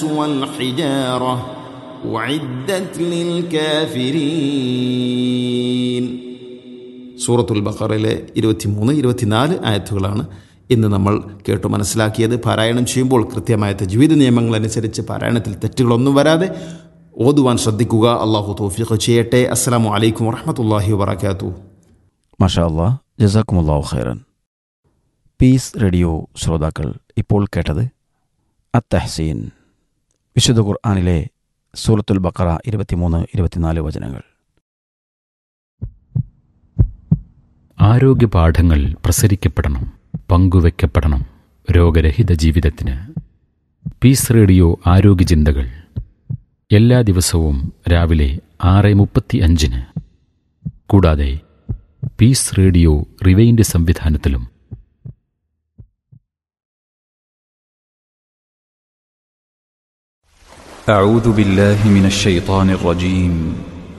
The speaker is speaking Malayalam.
والحجارة أعدت للكافرين സൂറത്തുൽ ബഖറയിലെ ഇരുപത്തിമൂന്ന് ഇരുപത്തിനാല് ആയത്തുകളാണ് ഇന്ന് നമ്മൾ കേട്ടു മനസ്സിലാക്കിയത് പാരായണം ചെയ്യുമ്പോൾ കൃത്യമായ തജ്വീദ് നിയമങ്ങൾ അനുസരിച്ച് പാരായണത്തിൽ തെറ്റുകളൊന്നും വരാതെ ഓതുവാൻ ശ്രദ്ധിക്കുക അള്ളാഹു തോഫിഖ് ചെയ്യട്ടെ അസ്സാം വലൈക്കും വറഹമത്തല്ലാഹി വാബർക്കാത്തു മഷാ അല്ലാ ജസാക്കുമുല്ലാഹു ഖൈറൻ പീസ് റേഡിയോ ശ്രോതാക്കൾ ഇപ്പോൾ കേട്ടത് അത്തഹസീൻ വിശുദ്ധ ഖുർആാനിലെ സൂറത്തുൽ ബക്കറ ഇരുപത്തിമൂന്ന് ഇരുപത്തിനാല് വചനങ്ങൾ ആരോഗ്യ പാഠങ്ങൾ പ്രസരിക്കപ്പെടണം പങ്കുവെക്കപ്പെടണം രോഗരഹിത ജീവിതത്തിന് പീസ് റേഡിയോ ആരോഗ്യ ചിന്തകൾ എല്ലാ ദിവസവും രാവിലെ ആറ് മുപ്പത്തി അഞ്ചിന് കൂടാതെ പീസ് റേഡിയോ റിവൈൻഡ് സംവിധാനത്തിലും أعوذ بالله من الشيطان الرجيم